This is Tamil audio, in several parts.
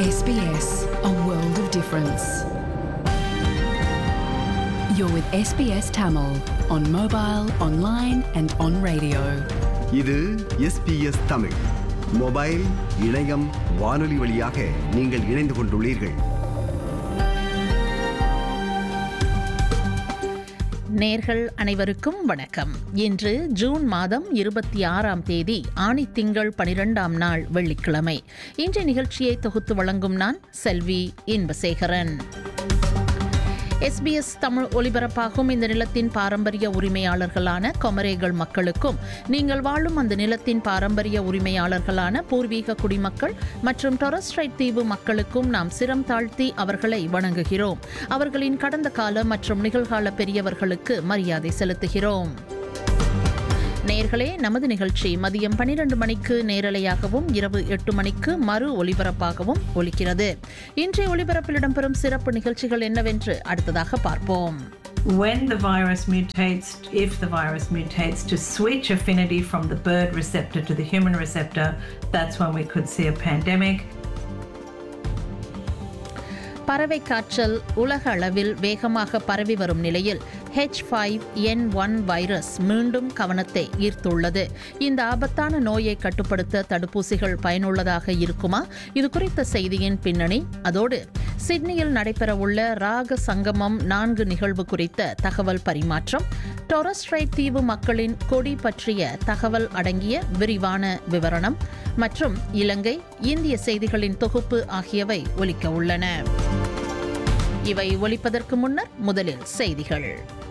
SBS, a world of difference. You're with SBS Tamil on mobile, online, and on radio. இது எஸ்பிஎஸ் தமிழ் மொபைல் இணையம் வானொலி வழியாக நீங்கள் இணைந்து கொண்டுள்ளீர்கள் நேர்கள் அனைவருக்கும் வணக்கம் இன்று ஜூன் மாதம் இருபத்தி ஆறாம் தேதி ஆணி திங்கள் பனிரெண்டாம் நாள் வெள்ளிக்கிழமை இன்றைய நிகழ்ச்சியை தொகுத்து வழங்கும் நான் செல்வி இன்பசேகரன் எஸ்பிஎஸ் தமிழ் ஒலிபரப்பாகும் இந்த நிலத்தின் பாரம்பரிய உரிமையாளர்களான கொமரேகள் மக்களுக்கும் நீங்கள் வாழும் அந்த நிலத்தின் பாரம்பரிய உரிமையாளர்களான பூர்வீக குடிமக்கள் மற்றும் டொரஸ்ட்ரைட் தீவு மக்களுக்கும் நாம் சிரம் தாழ்த்தி அவர்களை வணங்குகிறோம் அவர்களின் கடந்த கால மற்றும் நிகழ்கால பெரியவர்களுக்கு மரியாதை செலுத்துகிறோம் நேர்களே நமது நிகழ்ச்சி மதியம் பனிரெண்டு மணிக்கு நேரலையாகவும் இரவு எட்டு மணிக்கு மறு ஒலிபரப்பாகவும் ஒலிக்கிறது இன்றைய ஒலிபரப்பில் இடம்பெறும் சிறப்பு நிகழ்ச்சிகள் என்னவென்று அடுத்ததாக பார்ப்போம் when the virus mutates, if the virus mutates to switch affinity from the bird receptor to the human receptor, that's when we could see a pandemic. பறவை காய்ச்சல் உலக அளவில் வேகமாக பரவி வரும் நிலையில் H five N one virus மீண்டும் கவனத்தை ஈர்த்துள்ளது இந்த ஆபத்தான நோயை கட்டுப்படுத்த தடுப்பூசிகள் பயனுள்ளதாக இருக்குமா இது குறித்த செய்தியின் பின்னணி அதோடு சிட்னியில் நடைபெறவுள்ள ராக சங்கமம் நான்கு நிகழ்வு குறித்த தகவல் பரிமாற்றம் டொரஸ்ட்ரைட் தீவு மக்களின் கொடி பற்றிய தகவல் அடங்கிய விரிவான விவரணம் மற்றும் இலங்கை இந்திய செய்திகளின் தொகுப்பு ஆகியவை ஒலிக்க உள்ளன இவை ஒலிப்பதற்கு முன்னர் முதலில் செய்திகள்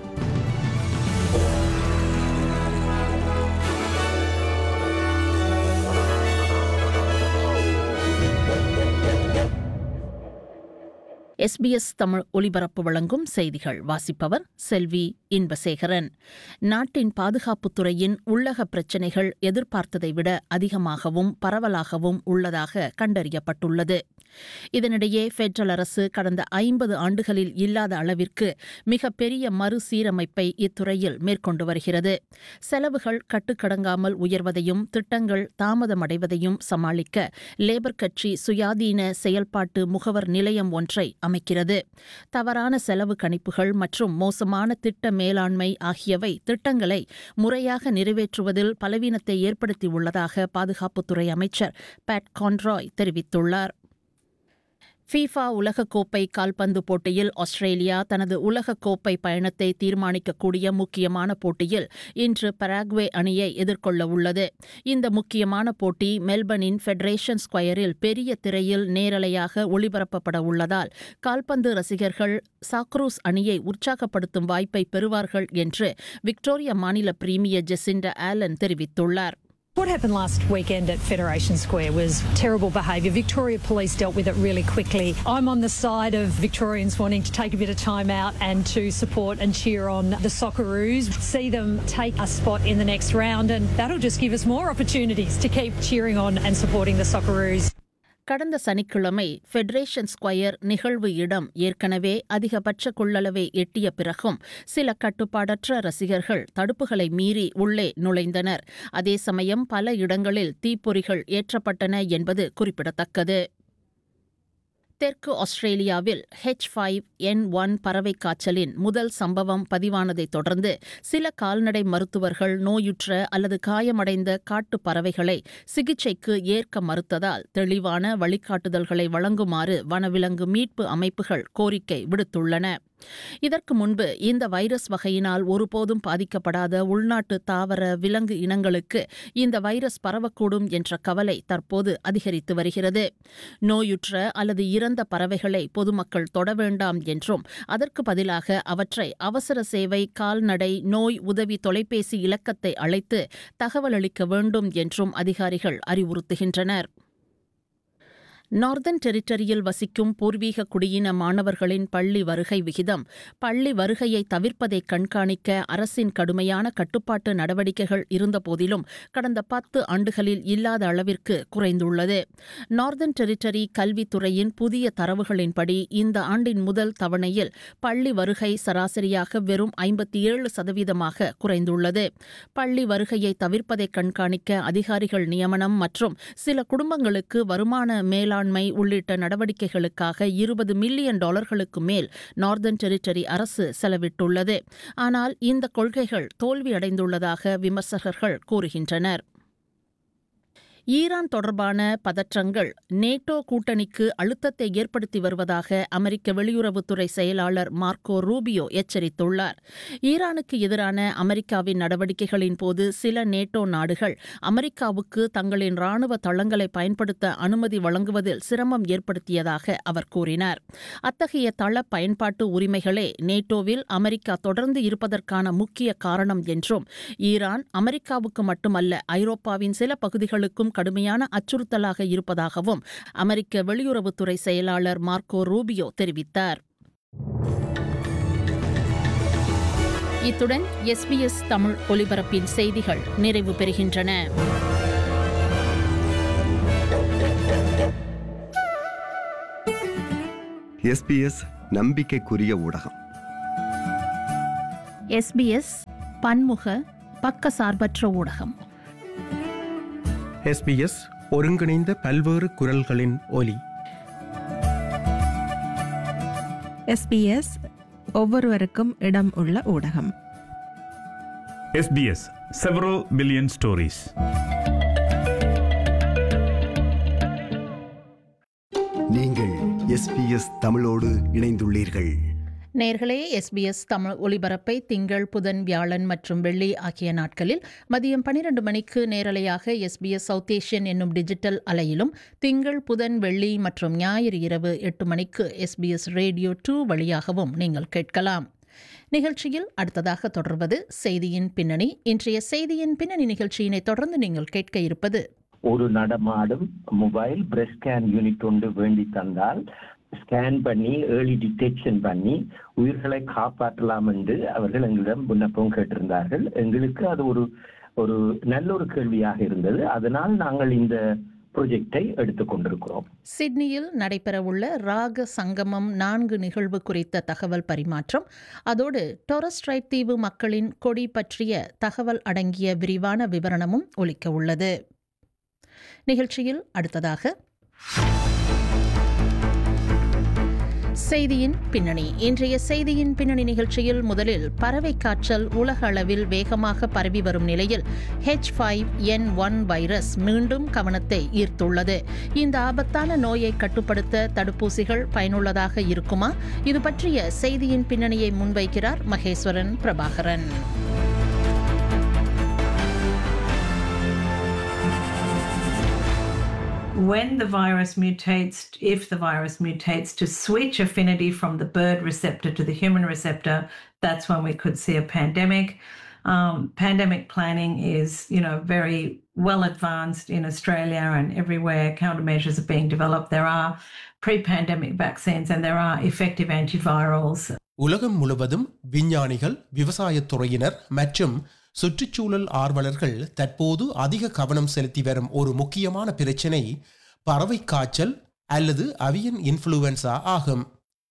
எஸ்பிஎஸ் தமிழ் ஒலிபரப்பு வழங்கும் செய்திகள் வாசிப்பவர் செல்வி இன்பசேகரன் நாட்டின் பாதுகாப்புத் துறையின் உள்ளக பிரச்சினைகள் எதிர்பார்த்ததை விட அதிகமாகவும் பரவலாகவும் உள்ளதாக கண்டறியப்பட்டுள்ளது இதனிடையே பெட்ரல் அரசு கடந்த ஐம்பது ஆண்டுகளில் இல்லாத அளவிற்கு மிகப்பெரிய மறுசீரமைப்பை இத்துறையில் மேற்கொண்டு வருகிறது செலவுகள் கட்டுக்கடங்காமல் உயர்வதையும் திட்டங்கள் தாமதமடைவதையும் சமாளிக்க லேபர் கட்சி சுயாதீன செயல்பாட்டு முகவர் நிலையம் ஒன்றை அமைக்கிறது தவறான செலவு கணிப்புகள் மற்றும் மோசமான திட்ட மேலாண்மை ஆகியவை திட்டங்களை முறையாக நிறைவேற்றுவதில் பலவீனத்தை ஏற்படுத்தியுள்ளதாக பாதுகாப்புத்துறை அமைச்சர் பேட் கான்ராய் தெரிவித்துள்ளார் ஃபீஃபா உலகக்கோப்பை கால்பந்து போட்டியில் ஆஸ்திரேலியா தனது உலகக்கோப்பை பயணத்தை தீர்மானிக்கக்கூடிய முக்கியமான போட்டியில் இன்று பராக்வே அணியை எதிர்கொள்ள உள்ளது இந்த முக்கியமான போட்டி மெல்பர்னின் ஃபெடரேஷன் ஸ்கொயரில் பெரிய திரையில் நேரலையாக ஒளிபரப்பப்பட உள்ளதால் கால்பந்து ரசிகர்கள் சாக்ரூஸ் அணியை உற்சாகப்படுத்தும் வாய்ப்பை பெறுவார்கள் என்று விக்டோரியா மாநில பிரீமியர் ஜெசிண்டா ஆலன் தெரிவித்துள்ளார் What happened last weekend at Federation Square was terrible behaviour. Victoria Police dealt with it really quickly. I'm on the side of Victorians wanting to take a bit of time out and to support and cheer on the Socceroos, see them take a spot in the next round, and that'll just give us more opportunities to keep cheering on and supporting the Socceroos. கடந்த சனிக்கிழமை ஃபெடரேஷன் ஸ்கொயர் நிகழ்வு இடம் ஏற்கனவே அதிகபட்ச கொள்ளளவை எட்டிய பிறகும் சில கட்டுப்பாடற்ற ரசிகர்கள் தடுப்புகளை மீறி உள்ளே நுழைந்தனர் அதே சமயம் பல இடங்களில் தீப்பொறிகள் ஏற்றப்பட்டன என்பது குறிப்பிடத்தக்கது தெற்கு ஆஸ்திரேலியாவில் ஹெச் ஃபைவ் என் ஒன் பறவை காய்ச்சலின் முதல் சம்பவம் பதிவானதைத் தொடர்ந்து சில கால்நடை மருத்துவர்கள் நோயுற்ற அல்லது காயமடைந்த காட்டுப் பறவைகளை சிகிச்சைக்கு ஏற்க மறுத்ததால் தெளிவான வழிகாட்டுதல்களை வழங்குமாறு வனவிலங்கு மீட்பு அமைப்புகள் கோரிக்கை விடுத்துள்ளன இதற்கு முன்பு இந்த வைரஸ் வகையினால் ஒருபோதும் பாதிக்கப்படாத உள்நாட்டு தாவர விலங்கு இனங்களுக்கு இந்த வைரஸ் பரவக்கூடும் என்ற கவலை தற்போது அதிகரித்து வருகிறது நோயுற்ற அல்லது இறந்த பறவைகளை பொதுமக்கள் தொட வேண்டாம் என்றும் அதற்கு பதிலாக அவற்றை அவசர சேவை கால்நடை நோய் உதவி தொலைபேசி இலக்கத்தை அழைத்து தகவல் அளிக்க வேண்டும் என்றும் அதிகாரிகள் அறிவுறுத்துகின்றனர் நார்தன் டெரிட்டரியில் வசிக்கும் பூர்வீக குடியின மாணவர்களின் பள்ளி வருகை விகிதம் பள்ளி வருகையை தவிர்ப்பதை கண்காணிக்க அரசின் கடுமையான கட்டுப்பாட்டு நடவடிக்கைகள் இருந்தபோதிலும் கடந்த பத்து ஆண்டுகளில் இல்லாத அளவிற்கு குறைந்துள்ளது நார்தன் டெரிட்டரி கல்வித்துறையின் புதிய தரவுகளின்படி இந்த ஆண்டின் முதல் தவணையில் பள்ளி வருகை சராசரியாக வெறும் ஐம்பத்தி ஏழு சதவீதமாக குறைந்துள்ளது பள்ளி வருகையை தவிர்ப்பதை கண்காணிக்க அதிகாரிகள் நியமனம் மற்றும் சில குடும்பங்களுக்கு வருமான மேலாண்மை வேளாண்மை உள்ளிட்ட நடவடிக்கைகளுக்காக இருபது மில்லியன் டாலர்களுக்கு மேல் நார்தர்ன் டெரிட்டரி அரசு செலவிட்டுள்ளது ஆனால் இந்த கொள்கைகள் தோல்வியடைந்துள்ளதாக விமர்சகர்கள் கூறுகின்றனர் ஈரான் தொடர்பான பதற்றங்கள் நேட்டோ கூட்டணிக்கு அழுத்தத்தை ஏற்படுத்தி வருவதாக அமெரிக்க வெளியுறவுத்துறை செயலாளர் மார்க்கோ ரூபியோ எச்சரித்துள்ளார் ஈரானுக்கு எதிரான அமெரிக்காவின் நடவடிக்கைகளின் போது சில நேட்டோ நாடுகள் அமெரிக்காவுக்கு தங்களின் ராணுவ தளங்களை பயன்படுத்த அனுமதி வழங்குவதில் சிரமம் ஏற்படுத்தியதாக அவர் கூறினார் அத்தகைய தள பயன்பாட்டு உரிமைகளே நேட்டோவில் அமெரிக்கா தொடர்ந்து இருப்பதற்கான முக்கிய காரணம் என்றும் ஈரான் அமெரிக்காவுக்கு மட்டுமல்ல ஐரோப்பாவின் சில பகுதிகளுக்கும் கடுமையான அச்சுறுத்தலாக இருப்பதாகவும் அமெரிக்க வெளியுறவுத்துறை செயலாளர் மார்க்கோ ரூபியோ தெரிவித்தார் இத்துடன் எஸ்பிஎஸ் தமிழ் ஒலிபரப்பின் செய்திகள் நிறைவு பெறுகின்றன எஸ்பிஎஸ் நம்பிக்கைக்குரிய ஊடகம் எஸ்பிஎஸ் பன்முக பக்கசார்பற்ற ஊடகம் எஸ்பிஎஸ் ஒருங்கிணைந்த பல்வேறு குரல்களின் ஒலி எஸ்பிஎஸ் ஒவ்வொருவருக்கும் இடம் உள்ள ஊடகம் SBS several billion stories. நீங்கள் எஸ்பிஎஸ் தமிழோடு இணைந்துள்ளீர்கள் நேர்களே எஸ்பிஎஸ் தமிழ் ஒலிபரப்பை திங்கள் புதன் வியாழன் மற்றும் வெள்ளி ஆகிய நாட்களில் மதியம் பனிரெண்டு மணிக்கு நேரலையாக எஸ்பிஎஸ் சவுத் ஏஷியன் என்னும் டிஜிட்டல் அலையிலும் திங்கள் புதன் வெள்ளி மற்றும் ஞாயிறு இரவு எட்டு மணிக்கு எஸ்பிஎஸ் ரேடியோ டூ வழியாகவும் நீங்கள் கேட்கலாம் நிகழ்ச்சியில் அடுத்ததாக தொடர்வது செய்தியின் பின்னணி இன்றைய செய்தியின் பின்னணி நிகழ்ச்சியினை தொடர்ந்து நீங்கள் கேட்க இருப்பது ஒரு நடமாடும் மொபைல் பிரஸ்ட் ஸ்கேன் யூனிட் ஒன்று வேண்டி தந்தால் ஸ்கேன் பண்ணி ஏர்லி டிடெக்ஷன் பண்ணி உயிர்களை காப்பாற்றலாம் என்று அவர்கள் எங்களிடம் விண்ணப்பம் கேட்டிருந்தார்கள் எங்களுக்கு அது ஒரு ஒரு நல்ல ஒரு கேள்வியாக இருந்தது அதனால் நாங்கள் இந்த ப்ரொஜெக்டை எடுத்துக்கொண்டிருக்கிறோம் சிட்னியில் நடைபெறவுள்ள ராக சங்கமம் நான்கு நிகழ்வு குறித்த தகவல் பரிமாற்றம் அதோடு டொரஸ்ட்ரைட் தீவு மக்களின் கொடி பற்றிய தகவல் அடங்கிய விரிவான விவரணமும் ஒலிக்க உள்ளது நிகழ்ச்சியில் அடுத்ததாக செய்தியின் பின்னணி இன்றைய செய்தியின் பின்னணி நிகழ்ச்சியில் முதலில் பறவை காய்ச்சல் உலக அளவில் வேகமாக பரவி வரும் நிலையில் H five N one virus மீண்டும் கவனத்தை ஈர்த்துள்ளது இந்த ஆபத்தான நோயை கட்டுப்படுத்த தடுப்பூசிகள் பயனுள்ளதாக இருக்குமா இது பற்றிய செய்தியின் பின்னணியை முன்வைக்கிறார் Maheswaran Prabhakaran when the virus mutates, if the virus mutates to switch affinity from the bird receptor to the human receptor, that's when we could see a pandemic. Um, pandemic planning is, you know, very well advanced in Australia and everywhere. Countermeasures are being developed. There are pre-pandemic vaccines and there are effective antivirals. உலகம் முழுவதும் விஞ்ஞானிகள் விவசாயத் துறையினர் மற்றும் சுற்றுச்சூழல் ஆர்வலர்கள் தற்போது அதிக கவனம் செலுத்தி வரும் ஒரு முக்கியமான பிரச்சினை பறவை காய்ச்சல் அல்லது அவியன் இன்ஃப்ளூவன்சா ஆகும்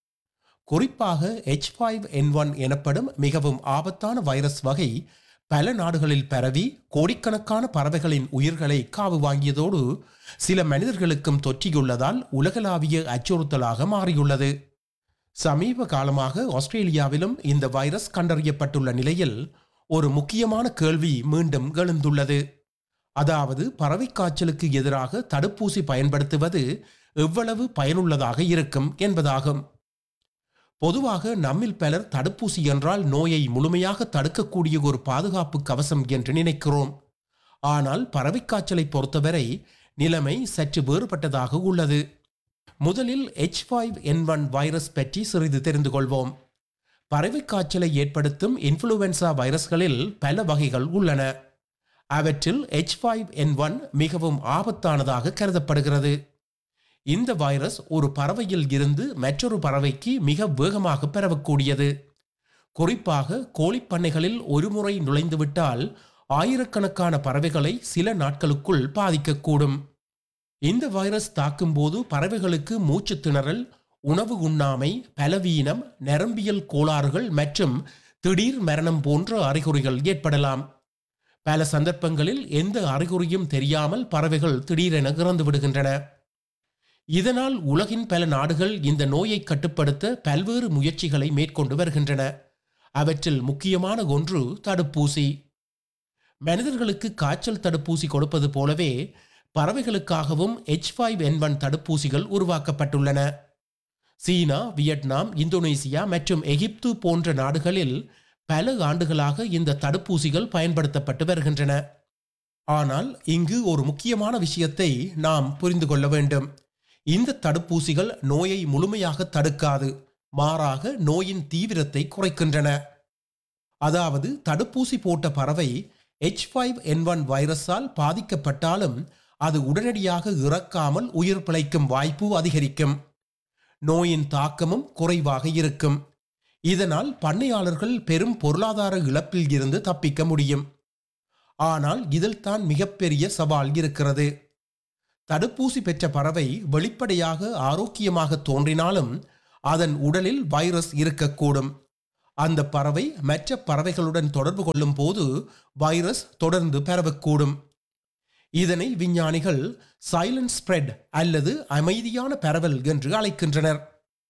குறிப்பாக எச் ஃபைவ் என் ஒன் எனப்படும் மிகவும் ஆபத்தான வைரஸ் வகை பல நாடுகளில் பரவி கோடிக்கணக்கான பறவைகளின் உயிர்களை காவு வாங்கியதோடு சில மனிதர்களுக்கும் தொற்றியுள்ளதால் உலகளாவிய அச்சுறுத்தலாக மாறியுள்ளது சமீப காலமாக ஆஸ்திரேலியாவிலும் இந்த வைரஸ் கண்டறியப்பட்டுள்ள நிலையில் ஒரு முக்கியமான கேள்வி மீண்டும் எழுந்துள்ளது அதாவது பறவை காய்ச்சலுக்கு எதிராக தடுப்பூசி பயன்படுத்துவது எவ்வளவு பயனுள்ளதாக இருக்கும் என்பதாகும் பொதுவாக நம்மில் பலர் தடுப்பூசி என்றால் நோயை முழுமையாக தடுக்கக்கூடிய ஒரு பாதுகாப்பு கவசம் என்று நினைக்கிறோம் ஆனால் பறவை காய்ச்சலை பொறுத்தவரை நிலைமை சற்று வேறுபட்டதாக உள்ளது முதலில் H five N one virus பற்றி சிறிது தெரிந்து கொள்வோம் பறவை காய்ச்சலை ஏற்படுத்தும் இன்ஃப்ளூவன்சா வைரஸ்களில் பல வகைகள் உள்ளன அவற்றில் எச் ஃபைவ் என் ஒன் மிகவும் ஆபத்தானதாக கருதப்படுகிறது இந்த வைரஸ் ஒரு பறவையில் இருந்து மற்றொரு பறவைக்கு மிக வேகமாக பரவக்கூடியது குறிப்பாக கோழிப்பண்ணைகளில் ஒருமுறை நுழைந்துவிட்டால் ஆயிரக்கணக்கான பறவைகளை சில நாட்களுக்குள் பாதிக்கக்கூடும் இந்த வைரஸ் தாக்கும்போது பறவைகளுக்கு மூச்சு திணறல் உணவு உண்ணாமை பலவீனம் நரம்பியல் கோளாறுகள் மற்றும் திடீர் மரணம் போன்ற அறிகுறிகள் ஏற்படலாம் பல சந்தர்ப்பங்களில் எந்த அறிகுறியும் தெரியாமல் பறவைகள் திடீரென இறந்து விடுகின்றன இதனால் உலகின் பல நாடுகள் இந்த நோயை கட்டுப்படுத்த பல்வேறு முயற்சிகளை மேற்கொண்டு வருகின்றன அவற்றில் முக்கியமான ஒன்று தடுப்பூசி மனிதர்களுக்கு காய்ச்சல் தடுப்பூசி கொடுப்பது போலவே பறவைகளுக்காகவும் எச் ஃபைவ் என் ஒன் தடுப்பூசிகள் உருவாக்கப்பட்டுள்ளன சீனா வியட்நாம் இந்தோனேசியா மற்றும் எகிப்து போன்ற நாடுகளில் பல ஆண்டுகளாக இந்த தடுப்பூசிகள் பயன்படுத்தப்பட்டு வருகின்றன ஆனால் இங்கு ஒரு முக்கியமான விஷயத்தை நாம் புரிந்து கொள்ள வேண்டும் இந்த தடுப்பூசிகள் நோயை முழுமையாக தடுக்காது மாறாக நோயின் தீவிரத்தை குறைக்கின்றன அதாவது தடுப்பூசி போட்ட பறவை எச் ஃபைவ் என் ஒன் வைரஸால் பாதிக்கப்பட்டாலும் அது உடனடியாக இறக்காமல் உயிர் பிழைக்கும் வாய்ப்பு அதிகரிக்கும் நோயின் தாக்கமும் குறைவாக இருக்கும் இதனால் பண்ணையாளர்கள் பெரும் பொருளாதார இழப்பில் இருந்து தப்பிக்க முடியும் ஆனால் இதில் தான் மிகப்பெரிய சவால் இருக்கிறது தடுப்பூசி பெற்ற பறவை வெளிப்படையாக ஆரோக்கியமாக தோன்றினாலும் அதன் உடலில் வைரஸ் இருக்கக்கூடும் அந்த பறவை மற்ற பறவைகளுடன் தொடர்பு கொள்ளும் போது வைரஸ் தொடர்ந்து பரவக்கூடும் இதனை விஞ்ஞானிகள் சைலண்ட் ஸ்ப்ரெட் அல்லது அமைதியான பரவல் என்று அழைக்கின்றனர்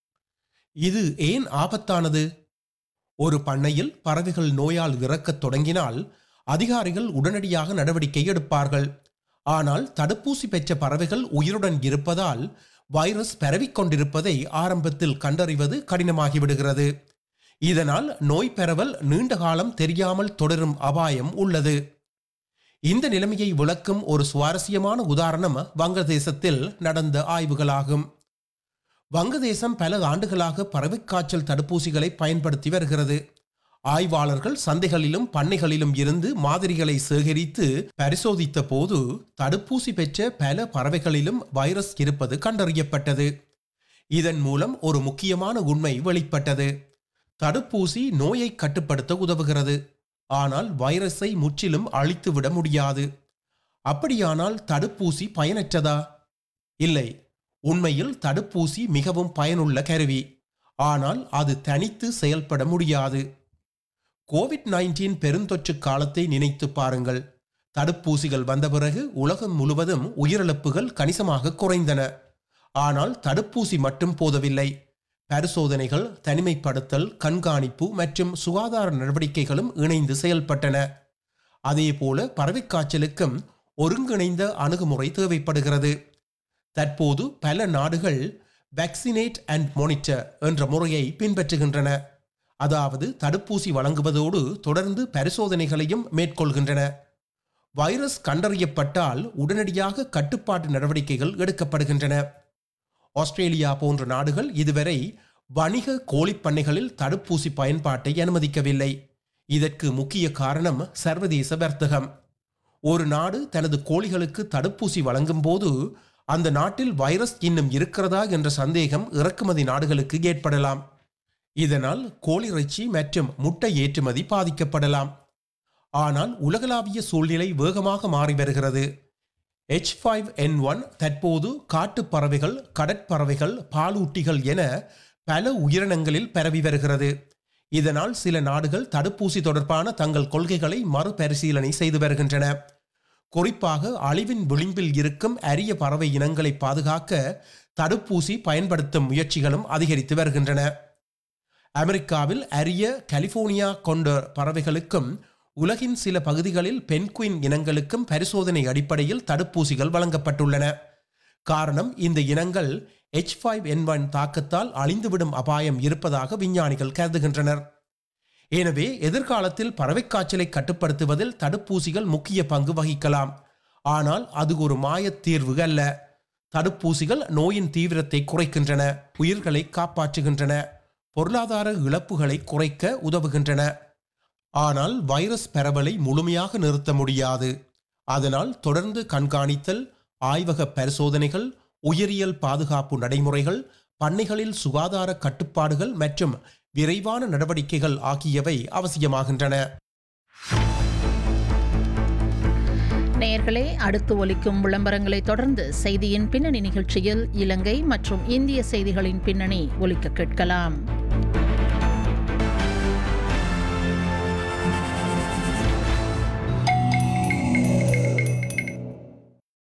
இது ஏன் ஆபத்தானது ஒரு பண்ணையில் பறவைகள் நோயால் இறக்கத் தொடங்கினால் அதிகாரிகள் உடனடியாக நடவடிக்கை எடுப்பார்கள் ஆனால் தடுப்பூசி பெற்ற பறவைகள் உயிருடன் இருப்பதால் வைரஸ் பரவிக்கொண்டிருப்பதை ஆரம்பத்தில் கண்டறிவது கடினமாகிவிடுகிறது இதனால் நோய் பரவல் நீண்ட காலம் தெரியாமல் தொடரும் அபாயம் உள்ளது இந்த நிலைமையை விளக்கும் ஒரு சுவாரஸ்யமான உதாரணம் வங்கதேசத்தில் நடந்த ஆய்வுகளாகும் வங்கதேசம் பல ஆண்டுகளாக பறவைக்காய்ச்சல் தடுப்பூசிகளை பயன்படுத்தி வருகிறது ஆய்வாளர்கள் சந்தைகளிலும் பண்ணைகளிலும் இருந்து மாதிரிகளை சேகரித்து பரிசோதித்த போது தடுப்பூசி பெற்ற பல பறவைகளிலும் வைரஸ் இருப்பது கண்டறியப்பட்டது இதன் மூலம் ஒரு முக்கியமான உண்மை வெளிப்பட்டது தடுப்பூசி நோயை கட்டுப்படுத்த உதவுகிறது ஆனால் வைரஸை முற்றிலும் அழித்துவிட முடியாது அப்படியானால் தடுப்பூசி பயனற்றதா இல்லை உண்மையில் தடுப்பூசி மிகவும் பயனுள்ள கருவி ஆனால் அது தனித்து செயல்பட முடியாது கோவிட் நைன்டீன் பெருந்தொற்று காலத்தை நினைத்து பாருங்கள் தடுப்பூசிகள் வந்த பிறகு உலகம் முழுவதும் உயிரிழப்புகள் கணிசமாக குறைந்தன ஆனால் தடுப்பூசி மட்டும் போதவில்லை பரிசோதனைகள் தனிமைப்படுத்தல் கண்காணிப்பு மற்றும் சுகாதார நடவடிக்கைகளும் இணைந்து செயல்பட்டன அதேபோல பறவைக்காய்ச்சலுக்கும் ஒருங்கிணைந்த அணுகுமுறை தேவைப்படுகிறது தற்போது பல நாடுகள் வேக்சினேட் அண்ட் மானிட்டர் என்ற முறையை பின்பற்றுகின்றன அதாவது தடுப்பூசி வழங்குவதோடு தொடர்ந்து பரிசோதனைகளையும் மேற்கொள்கின்றன வைரஸ் கண்டறியப்பட்டால் உடனடியாக கட்டுப்பாட்டு நடவடிக்கைகள் எடுக்கப்படுகின்றன ஆஸ்திரேலியா போன்ற நாடுகள் இதுவரை வணிக கோழிப்பண்ணைகளில் தடுப்பூசி பயன்பாட்டை அனுமதிக்கவில்லை இதற்கு முக்கிய காரணம் சர்வதேச வர்த்தகம் ஒரு நாடு தனது கோழிகளுக்கு தடுப்பூசி வழங்கும் போது அந்த நாட்டில் வைரஸ் இன்னும் இருக்கிறதா என்ற சந்தேகம் இறக்குமதி நாடுகளுக்கு ஏற்படலாம் இதனால் கோழி இறைச்சி மற்றும் முட்டை ஏற்றுமதி பாதிக்கப்படலாம் ஆனால் உலகளாவிய சூழ்நிலை வேகமாக மாறி வருகிறது எச் ஃபைவ் என் ஒன் தற்போது காட்டுப் பறவைகள் கடற்பறவைகள் பாலூட்டிகள் என பல உயிரினங்களில் பரவி வருகிறது இதனால் சில நாடுகள் தடுப்பூசி தொடர்பான தங்கள் கொள்கைகளை மறுபரிசீலனை செய்து வருகின்றன குறிப்பாக அழிவின் விளிம்பில் இருக்கும் அரிய பறவை இனங்களை பாதுகாக்க தடுப்பூசி பயன்படுத்தும் முயற்சிகளும் அதிகரித்து வருகின்றன அமெரிக்காவில் அரிய கலிபோர்னியா கொண்ட பறவைகளுக்கும் உலகின் சில பகுதிகளில் பென்குயின் இனங்களுக்கும் பரிசோதனை அடிப்படையில் தடுப்பூசிகள் வழங்கப்பட்டுள்ளன காரணம் இந்த இனங்கள் எச் ஃபைவ் என் ஒன் தாக்கத்தால் அழிந்துவிடும் அபாயம் இருப்பதாக விஞ்ஞானிகள் கருதுகின்றனர் எனவே எதிர்காலத்தில் பறவைக்காய்ச்சலை கட்டுப்படுத்துவதில் தடுப்பூசிகள் முக்கிய பங்கு வகிக்கலாம் ஆனால் அது ஒரு மாயத் தீர்வு அல்ல தடுப்பூசிகள் நோயின் தீவிரத்தை குறைக்கின்றன உயிர்களை காப்பாற்றுகின்றன பொருளாதார இழப்புகளை குறைக்க உதவுகின்றன ஆனால் வைரஸ் பரவலை முழுமையாக நிறுத்த முடியாது அதனால் தொடர்ந்து கண்காணித்தல் ஆய்வக பரிசோதனைகள் உயிரியல் பாதுகாப்பு நடைமுறைகள் பண்ணைகளில் சுகாதார கட்டுப்பாடுகள் மற்றும் விரைவான நடவடிக்கைகள் ஆகியவை அவசியமாகின்றன நேயர்களே அடுத்து ஒலிக்கும் விளம்பரங்களை தொடர்ந்து செய்தியின் பின்னணி நிகழ்ச்சியில் இலங்கை மற்றும் இந்திய செய்திகளின் பின்னணி ஒலிக்க கேட்கலாம்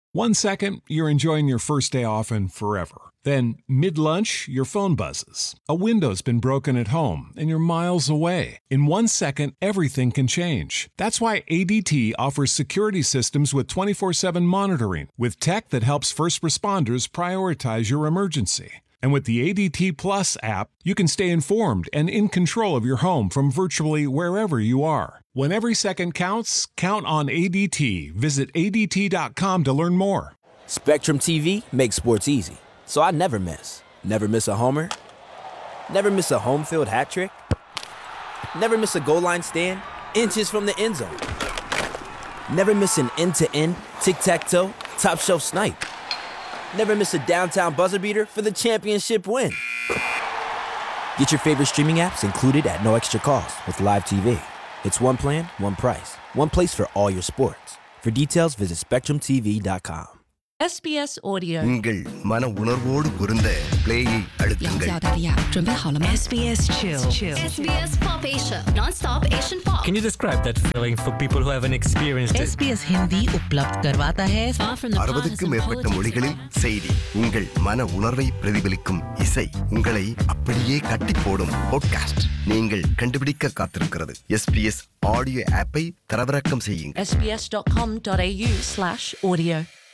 One second, you're enjoying your first day off and forever. Then, mid lunch, your phone buzzes. A window's been broken at home and you're miles away. In one second, everything can change. That's why ADT offers security systems with 24 7 monitoring, with tech that helps first responders prioritize your emergency. And with the ADT Plus app, you can stay informed and in control of your home from virtually wherever you are. When every second counts, count on ADT. Visit ADT.com to learn more. Spectrum TV makes sports easy, so I never miss. Never miss a homer. Never miss a home field hat trick. Never miss a goal line stand. Inches from the end zone. Never miss an end to end, tic tac toe, top shelf snipe. Never miss a downtown buzzer beater for the championship win. Get your favorite streaming apps included at no extra cost with Live TV. It's one plan, one price, one place for all your sports. For details, visit SpectrumTV.com. SBS Audio. உங்கள் மன உணர்வோடு பொருந்த பிளேயை 要 அழுத்துங்கள் 加大利亚，准备好了吗 SBS Chill. SBS Pop Asia, non-stop Asian pop. Can you describe that feeling for people who haven't experienced it? SBS Hindi उपलब्ध करवाता है Far from the அறுபதுக்கும் மேற்பட்ட மொழிகளில் செய்தி உங்கள் மன உணர்வை பிரதிபலிக்கும் இசை உங்களை அப்படியே கட்டி போடும் பாட்காஸ்ட் நீங்கள் கண்டுபிடிக்க காத்திருக்கிறது எஸ்பிஎஸ் ஆடியோ ஆப்பை தரவிறக்கம் செய்யுங்கள் SBS.com.au slash audio.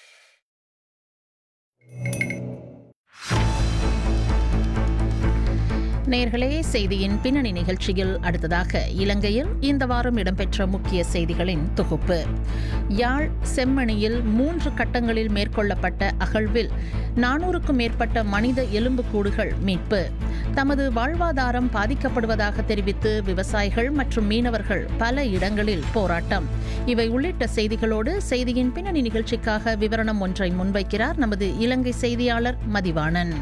நேர்களே செய்தியின் பின்னணி நிகழ்ச்சியில் அடுத்ததாக இலங்கையில் இந்த வாரம் இடம்பெற்ற முக்கிய செய்திகளின் தொகுப்பு யாழ் செம்மணியில் மூன்று கட்டங்களில் மேற்கொள்ளப்பட்ட அகழ்வில் நானூறுக்கும் மேற்பட்ட மனித எலும்புக்கூடுகள் மீட்பு தமது வாழ்வாதாரம் பாதிக்கப்படுவதாக தெரிவித்து விவசாயிகள் மற்றும் மீனவர்கள் பல இடங்களில் போராட்டம் இவை உள்ளிட்ட செய்திகளோடு செய்தியின் பின்னணி நிகழ்ச்சிக்காக விவரணம் ஒன்றை முன்வைக்கிறார் நமது இலங்கை செய்தியாளர் மதிவாணன்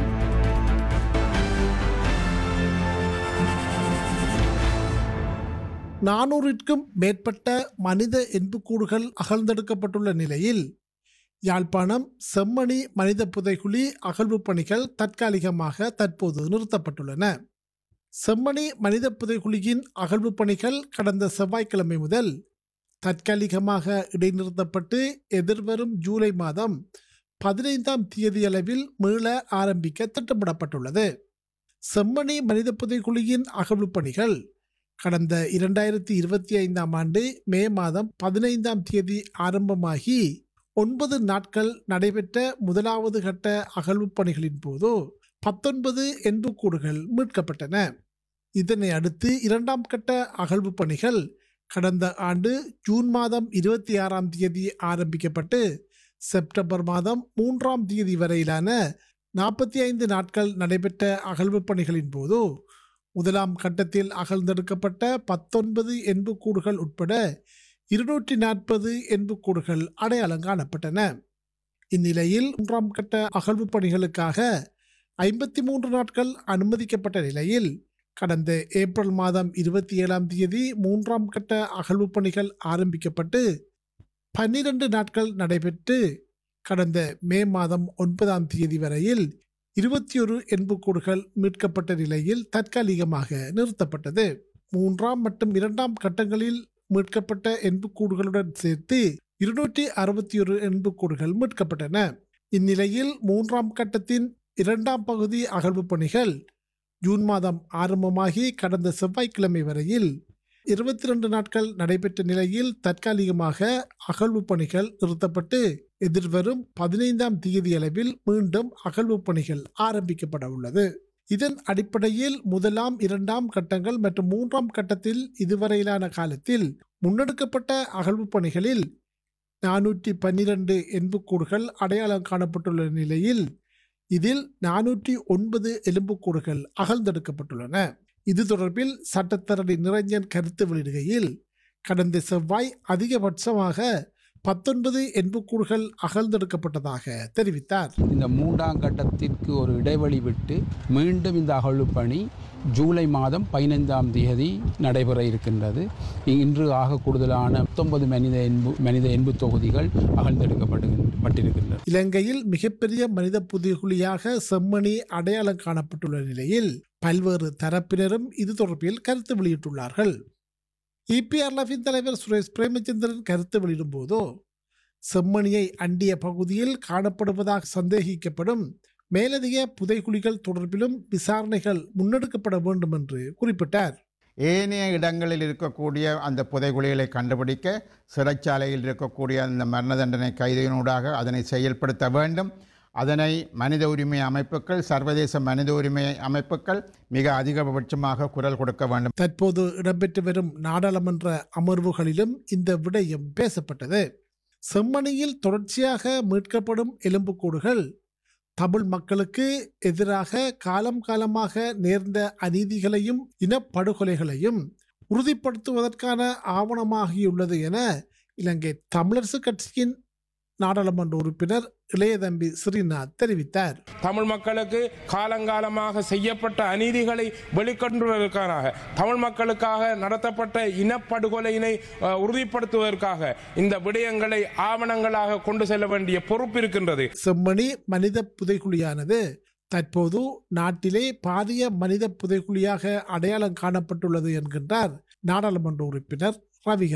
நானூறிற்கும் மேற்பட்ட மனித எண்புக்கூடுகள் அகழ்ந்தெடுக்கப்பட்டுள்ள நிலையில் யாழ்ப்பாணம் செம்மணி மனித புதைகுழி அகழ்வு பணிகள் தற்காலிகமாக தற்போது நிறுத்தப்பட்டுள்ளன செம்மணி மனித புதைகுழியின் அகழ்வு பணிகள் கடந்த செவ்வாய்க்கிழமை முதல் தற்காலிகமாக இடைநிறுத்தப்பட்டு எதிர்வரும் ஜூலை மாதம் பதினைந்தாம் தேதியளவில் மீள ஆரம்பிக்க திட்டமிடப்பட்டுள்ளது செம்மணி மனித புதைகுழியின் அகழ்வு பணிகள் கடந்த இரண்டாயிரத்தி இருபத்தி ஐந்தாம் ஆண்டு மே மாதம் பதினைந்தாம் தேதி ஆரம்பமாகி ஒன்பது நாட்கள் நடைபெற்ற முதலாவது கட்ட அகழ்வு பணிகளின் போது பத்தொன்பது எண்புக்கூடுகள் மீட்கப்பட்டன இதனை அடுத்து இரண்டாம் கட்ட அகழ்வு பணிகள் கடந்த ஆண்டு ஜூன் மாதம் இருபத்தி ஆறாம் தேதி ஆரம்பிக்கப்பட்டு செப்டம்பர் மாதம் மூன்றாம் தேதி வரையிலான நாற்பத்தி ஐந்து நாட்கள் நடைபெற்ற அகழ்வு பணிகளின் போது முதலாம் கட்டத்தில் அகழ்ந்தெடுக்கப்பட்ட பத்தொன்பது எண்புக்கூடுகள் உட்பட இருநூற்றி நாற்பது எண்புக்கூடுகள் அடையாளம் காணப்பட்டன இந்நிலையில் மூன்றாம் கட்ட அகழ்வு பணிகளுக்காக ஐம்பத்தி மூன்று நாட்கள் அனுமதிக்கப்பட்ட நிலையில் கடந்த ஏப்ரல் மாதம் இருபத்தி ஏழாம் தேதி மூன்றாம் கட்ட அகழ்வு பணிகள் ஆரம்பிக்கப்பட்டு பன்னிரண்டு நாட்கள் நடைபெற்று கடந்த மே மாதம் ஒன்பதாம் தேதி வரையில் இருபத்தி ஒரு எண்புக்கூடுகள் மீட்கப்பட்ட நிலையில் தற்காலிகமாக நிறுத்தப்பட்டது மூன்றாம் மற்றும் இரண்டாம் கட்டங்களில் மீட்கப்பட்ட எண்புக்கூடுகளுடன் சேர்த்து இருநூற்றி அறுபத்தி ஒரு எண்புக்கூடுகள் மீட்கப்பட்டன இந்நிலையில் மூன்றாம் கட்டத்தின் இரண்டாம் பகுதி அகழ்வு பணிகள் ஜூன் மாதம் ஆரம்பமாகி கடந்த செவ்வாய்க்கிழமை வரையில் இருபத்தி ரெண்டு நாட்கள் நடைபெற்ற நிலையில் தற்காலிகமாக அகழ்வு பணிகள் நிறுத்தப்பட்டு எதிர்வரும் பதினைந்தாம் தேதி அளவில் மீண்டும் அகழ்வு பணிகள் ஆரம்பிக்கப்பட உள்ளது இதன் அடிப்படையில் முதலாம் இரண்டாம் கட்டங்கள் மற்றும் மூன்றாம் கட்டத்தில் இதுவரையிலான காலத்தில் முன்னெடுக்கப்பட்ட அகழ்வு பணிகளில் நானூற்றி பன்னிரண்டு எண்புக்கூடுகள் அடையாளம் காணப்பட்டுள்ள நிலையில் இதில் நானூற்றி ஒன்பது எலும்புக்கூடுகள் அகழ்ந்தெடுக்கப்பட்டுள்ளன இது தொடர்பில் சட்டத்தரணி நிரஞ்சன் கருத்து வெளியிடுகையில் கடந்த செவ்வாய் அதிகபட்சமாக பத்தொன்பது எண்புக்கூடுகள் அகழ்ந்தெடுக்கப்பட்டதாக தெரிவித்தார் இந்த மூன்றாம் கட்டத்திற்கு ஒரு இடைவெளி விட்டு மீண்டும் இந்த அகழ்வு பணி ஜூலை மாதம் பதினைந்தாம் தேதி நடைபெற இருக்கின்றது இன்று ஆக கூடுதலான பத்தொன்பது மனித எண்பு மனித எண்பு தொகுதிகள் அகழ்ந்தெடுக்கப்பட்டு இலங்கையில் மிகப்பெரிய மனித புதைகுழியாக செம்மணி அடையாளம் காணப்பட்டுள்ள நிலையில் பல்வேறு தரப்பினரும் இது தொடர்பில் கருத்து வெளியிட்டுள்ளார்கள் இபிஆர்எஃபின் தலைவர் சுரேஷ் பிரேமச்சந்திரன் கருத்து வெளியிடும் போதோ செம்மணியை அண்டிய பகுதியில் காணப்படுவதாக சந்தேகிக்கப்படும் மேலதிக புதைகுழிகள் தொடர்பிலும் விசாரணைகள் முன்னெடுக்கப்பட வேண்டும் என்று குறிப்பிட்டார் ஏனைய இடங்களில் இருக்கக்கூடிய அந்த புதைகுழிகளை கண்டுபிடிக்க சிறைச்சாலையில் இருக்கக்கூடிய அந்த மரண தண்டனை கைதியினூடாக அதனை செயல்படுத்த வேண்டும் அதனை மனித உரிமை அமைப்புகள் சர்வதேச மனித உரிமை அமைப்புகள் மிக அதிகபட்சமாக குரல் கொடுக்க வேண்டும் தற்போது இடம்பெற்று வரும் நாடாளுமன்ற அமர்வுகளிலும் இந்த விடயம் பேசப்பட்டது செம்மணியில் தொடர்ச்சியாக மீட்கப்படும் எலும்புக்கூடுகள் தமிழ் மக்களுக்கு எதிராக காலம் காலமாக நேர்ந்த அநீதிகளையும் இனப்படுகொலைகளையும் உறுதிப்படுத்துவதற்கான ஆவணமாகியுள்ளது என இலங்கை தமிழரசு கட்சியின் நாடாளுமன்ற உறுப்பினர் இளையதம்பி ஸ்ரீநாத் தெரிவித்தார் தமிழ் மக்களுக்கு காலங்காலமாக செய்யப்பட்ட அநீதிகளை வெளிக்கொண்டுவதற்காக தமிழ் மக்களுக்காக நடத்தப்பட்ட இனப்படுகொலையினை அஹ், உறுதிப்படுத்துவதற்காக இந்த விடயங்களை ஆவணங்களாக கொண்டு செல்ல வேண்டிய பொறுப்பு இருக்கின்றது செம்மணி மனித புதைக்குழியானது தற்போது நாட்டிலே பாரிய மனித புதைக்குழியாக அடையாளம் காணப்பட்டுள்ளது என்கின்றார் நாடாளுமன்ற உறுப்பினர் ரவி